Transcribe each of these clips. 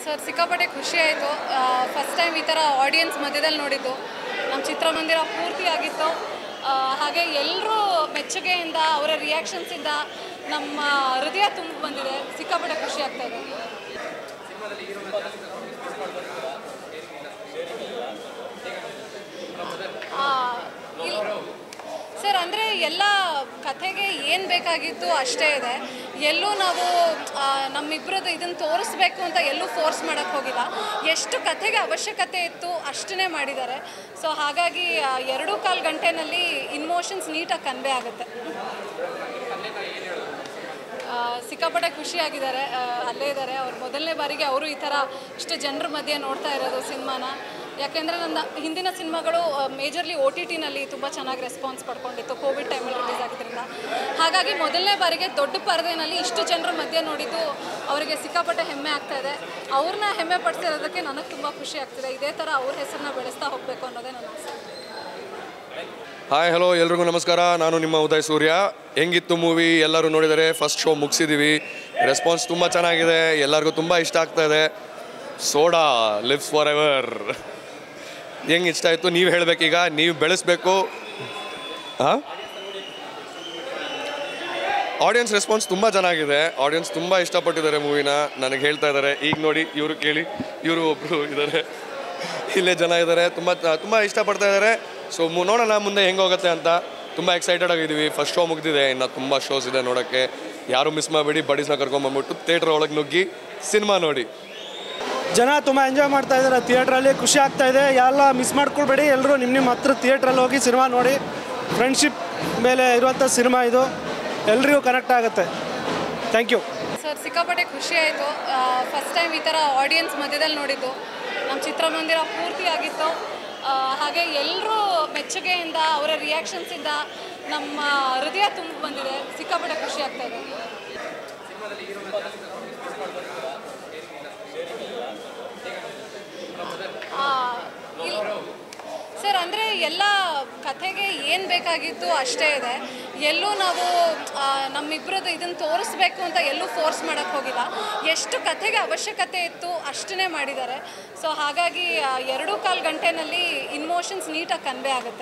sir ಸಿಕ್ಕಾಪಟ್ಟೆ ಖುಷಿ ಆಯಿತು ಫಸ್ಟ್ ಟೈಮ್ ಈ ಥರ ಆಡಿಯನ್ಸ್ ಮಧ್ಯದಲ್ಲಿ ನೋಡಿದ್ದು ನಮ್ಮ ಚಿತ್ರಮಂದಿರ ಪೂರ್ತಿ ಆಗಿತ್ತು ಆ, ಹಾಗೆ ಎಲ್ಲರೂ ಮೆಚ್ಚುಗೆಯಿಂದ ಅವರ ರಿಯಾಕ್ಷನ್ಸಿಂದ ನಮ್ಮ ಹೃದಯ ತುಂಬ ಬಂದಿದೆ ಸಿಕ್ಕಾಪಟ್ಟೆ ಖುಷಿ ಆಗ್ತಾ ಇದೆ ಆ, ಇಲ್ಲ ಸರ್ ಅಂದರೆ ಎಲ್ಲ ಕಥೆಗೆ ಏನು ಬೇಕಾಗಿತ್ತು ಅಷ್ಟೇ ಇದೆ ಎಲ್ಲೂ ನಾವು ಆ, ನಮ್ಮಿಬ್ಬರದ್ದು ಇದನ್ನು ತೋರಿಸ್ಬೇಕು ಅಂತ ಎಲ್ಲೂ ಫೋರ್ಸ್ ಮಾಡೋಕ್ಕೆ ಹೋಗಿಲ್ಲ ಎಷ್ಟು ಕಥೆಗೆ ಅವಶ್ಯಕತೆ ಇತ್ತು ಅಷ್ಟನ್ನೇ ಮಾಡಿದ್ದಾರೆ ಸೊ ಹಾಗಾಗಿ ಆ, ಎರಡೂ ಕಾಲು ಗಂಟೆನಲ್ಲಿ ಇನ್ಮೋಷನ್ಸ್ ನೀಟಾಗಿ ಕನ್ವೆ ಆಗುತ್ತೆ ಆ, ಸಿಕ್ಕಾಪಟ್ಟೆ ಖುಷಿಯಾಗಿದ್ದಾರೆ ಆ, ಅಲ್ಲೇ ಇದ್ದಾರೆ ಅವ್ರು ಮೊದಲನೇ ಬಾರಿಗೆ ಅವರು ಈ ಥರ ಇಷ್ಟು ಜನರ ಮಧ್ಯೆ ನೋಡ್ತಾ ಇರೋದು ಸಿನಿಮಾನ ಯಾಕೆಂದರೆ ನನ್ನ ಹಿಂದಿನ ಸಿನಿಮಾಗಳು ಮೇಜರ್ಲಿ ಒ ಟಿ ಟಿನಲ್ಲಿ ತುಂಬ ಚೆನ್ನಾಗಿ ರೆಸ್ಪಾನ್ಸ್ ಪಡ್ಕೊಂಡಿತ್ತು ಕೋವಿಡ್ ಟೈಮಲ್ಲಿ ರಿಲೀಸ್ ಆಗಿದ್ದರಿಂದ ಹಾಗಾಗಿ ಮೊದಲನೇ ಬಾರಿಗೆ ದೊಡ್ಡ ಪರದೆನಲ್ಲಿ ಇಷ್ಟು ಜನರ ಮಧ್ಯೆ ನೋಡಿದ್ದು ಅವರಿಗೆ ಸಿಕ್ಕಾಪಟ್ಟೆ ಹೆಮ್ಮೆ ಆಗ್ತಾ ಇದೆ ಅವ್ರನ್ನ ಹೆಮ್ಮೆ ಪಡಿಸಿರೋದಕ್ಕೆ ನನಗೆ ತುಂಬ ಖುಷಿ ಆಗ್ತಿದೆ ಇದೇ ಥರ ಅವ್ರ ಹೆಸರನ್ನ ಬೆಳೆಸ್ತಾ ಹೋಗಬೇಕು ಅನ್ನೋದೇ ನನ್ನ ಆಸೆ ಹಾಯ್ ಹಲೋ ಎಲ್ರಿಗೂ ನಮಸ್ಕಾರ ನಾನು ನಿಮ್ಮ ಉದಯ್ ಸೂರ್ಯ ಹೆಂಗಿತ್ತು ಮೂವಿ ಎಲ್ಲರೂ ನೋಡಿದ್ದಾರೆ ಫಸ್ಟ್ ಶೋ ಮುಗಿಸಿದ್ದೀವಿ ರೆಸ್ಪಾನ್ಸ್ ತುಂಬ ಚೆನ್ನಾಗಿದೆ ಎಲ್ಲರಿಗೂ ತುಂಬ ಇಷ್ಟ ಆಗ್ತಾ ಇದೆ ಸೋಡಾ ಲಿವ್ಸ್ ಫಾರ್ ಎವರ್ ಹೆಂಗೆ ಇಷ್ಟ ಆಯಿತು ನೀವು ಹೇಳಬೇಕೀಗ ನೀವು ಬೆಳೆಸ್ಬೇಕು ಹಾಂ ಆಡಿಯನ್ಸ್ ರೆಸ್ಪಾನ್ಸ್ ತುಂಬ ಚೆನ್ನಾಗಿದೆ ಆಡಿಯನ್ಸ್ ತುಂಬ ಇಷ್ಟಪಟ್ಟಿದ್ದಾರೆ ಮೂವಿನ ನನಗೆ ಹೇಳ್ತಾ ಇದ್ದಾರೆ ಈಗ ನೋಡಿ ಇವರು ಕೇಳಿ ಇವರು ಒಬ್ಬರು ಇದ್ದಾರೆ ಇಲ್ಲೇ ಜನ ಇದ್ದಾರೆ ತುಂಬ ತುಂಬ ಇಷ್ಟಪಡ್ತಾ ಇದ್ದಾರೆ ಸೊ ನೋಡೋಣ ಮುಂದೆ ಹೆಂಗೆ ಹೋಗುತ್ತೆ ಅಂತ ತುಂಬ ಎಕ್ಸೈಟೆಡ್ ಆಗಿದ್ದೀವಿ ಫಸ್ಟ್ ಶೋ ಮುಗಿದಿದೆ ಇನ್ನು ತುಂಬ ಶೋಸ್ ಇದೆ ನೋಡೋಕ್ಕೆ ಯಾರು ಮಿಸ್ ಮಾಡಬೇಡಿ ಬಡೀಸ್ನ ಕರ್ಕೊಂಬಂದ್ಬಿಟ್ಟು ಥಿಯೇಟ್ರ್ ಒಳಗೆ ನುಗ್ಗಿ ಸಿನಿಮಾ ನೋಡಿ ಜನ ತುಂಬ ಎಂಜಾಯ್ ಮಾಡ್ತಾ ಇದ್ದಾರೆ ಥಿಯೇಟ್ರಲ್ಲಿ ಖುಷಿ ಆಗ್ತಾ ಇದೆ ಎಲ್ಲ ಮಿಸ್ ಮಾಡ್ಕೊಳ್ಬೇಡಿ ಎಲ್ಲರೂ ನಿಮ್ಮ ನಿಮ್ಮ ಹತ್ರ ಥಿಯೇಟ್ರಲ್ಲಿ ಹೋಗಿ ಸಿನಿಮಾ ನೋಡಿ ಫ್ರೆಂಡ್ಶಿಪ್ ಮೇಲೆ ಇರುವಂಥ ಸಿನಿಮಾ ಇದು ಎಲ್ರಿಗೂ ಕನೆಕ್ಟ್ ಆಗುತ್ತೆ ಥ್ಯಾಂಕ್ ಯು ಸರ್ ಸಿಕ್ಕಾಪಟ್ಟೆ ಖುಷಿ ಆಯಿತು ಫಸ್ಟ್ ಟೈಮ್ ಈ ಥರ ಆಡಿಯನ್ಸ್ ಮಧ್ಯದಲ್ಲಿ ನೋಡಿದ್ದು ನಮ್ಮ ಚಿತ್ರಮಂದಿರ ಪೂರ್ತಿ ಆಗಿತ್ತು ಆ, ಹಾಗೆ ಎಲ್ಲರೂ ಮೆಚ್ಚುಗೆಯಿಂದ ಅವರ ರಿಯಾಕ್ಷನ್ಸಿಂದ ನಮ್ಮ ಹೃದಯ ತುಂಬ ಬಂದಿದೆ ಸಿಕ್ಕಾಪಟ್ಟೆ ಖುಷಿ ಆಗ್ತಾ ಇದೆ ಆ, ಇಲ್ಲ ಸರ್ ಅಂದರೆ ಎಲ್ಲ ಕಥೆಗೆ ಏನು ಬೇಕಾಗಿತ್ತು ಅಷ್ಟೇ ಇದೆ ಎಲ್ಲೂ ನಾವು ಆ, ನಮ್ಮಿಬ್ಬರದ್ದು ಇದನ್ನು ತೋರಿಸ್ಬೇಕು ಅಂತ ಎಲ್ಲೂ ಫೋರ್ಸ್ ಮಾಡೋಕ್ಕೆ ಹೋಗಿಲ್ಲ ಎಷ್ಟು ಕಥೆಗೆ ಅವಶ್ಯಕತೆ ಇತ್ತು ಅಷ್ಟನ್ನೇ ಮಾಡಿದ್ದಾರೆ ಸೊ ಹಾಗಾಗಿ ಆ, ಎರಡೂ ಕಾಲು ಗಂಟೆನಲ್ಲಿ ಇನ್ಮೋಷನ್ಸ್ ನೀಟಾಗಿ ಕನ್ವೆ ಆಗುತ್ತೆ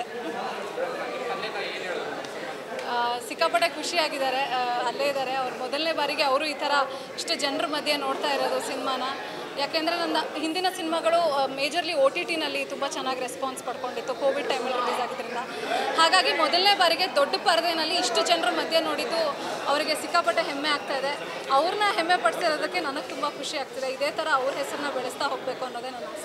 ಆ, ಸಿಕ್ಕಾಪಟ್ಟೆ ಖುಷಿಯಾಗಿದ್ದಾರೆ ಆ, ಅಲ್ಲೇ ಇದ್ದಾರೆ ಅವ್ರು ಮೊದಲನೇ ಬಾರಿಗೆ ಅವರು ಈ ಥರ ಇಷ್ಟು ಜನರ ಮಧ್ಯೆ ನೋಡ್ತಾ ಇರೋದು ಸಿನಿಮಾನ ಯಾಕೆಂದರೆ ನನ್ನ ಹಿಂದಿನ ಸಿನಿಮಾಗಳು ಮೇಜರ್ಲಿ ಒ ಟಿ ಟಿನಲ್ಲಿ ತುಂಬ ಚೆನ್ನಾಗಿ ರೆಸ್ಪಾನ್ಸ್ ಪಡ್ಕೊಂಡಿತ್ತು ಕೋವಿಡ್ ಟೈಮಲ್ಲಿ ರಿಲೀಸ್ ಆಗಿದ್ದರಿಂದ ಹಾಗಾಗಿ ಮೊದಲನೇ ಬಾರಿಗೆ ದೊಡ್ಡ ಪರದೆನಲ್ಲಿ ಇಷ್ಟು ಜನರ ಮಧ್ಯೆ ನೋಡಿದ್ದು ಅವರಿಗೆ ಸಿಕ್ಕಾಪಟ್ಟೆ ಹೆಮ್ಮೆ ಆಗ್ತಾ ಇದೆ ಅವ್ರನ್ನ ಹೆಮ್ಮೆ ಪಡಿಸಿರೋದಕ್ಕೆ ನನಗೆ ತುಂಬ ಖುಷಿ ಆಗ್ತಿದೆ ಇದೇ ಥರ ಅವ್ರ ಹೆಸರನ್ನ ಬೆಳೆಸ್ತಾ ಹೋಗಬೇಕು ಅನ್ನೋದೇ ನನ್ನ ಆಸೆ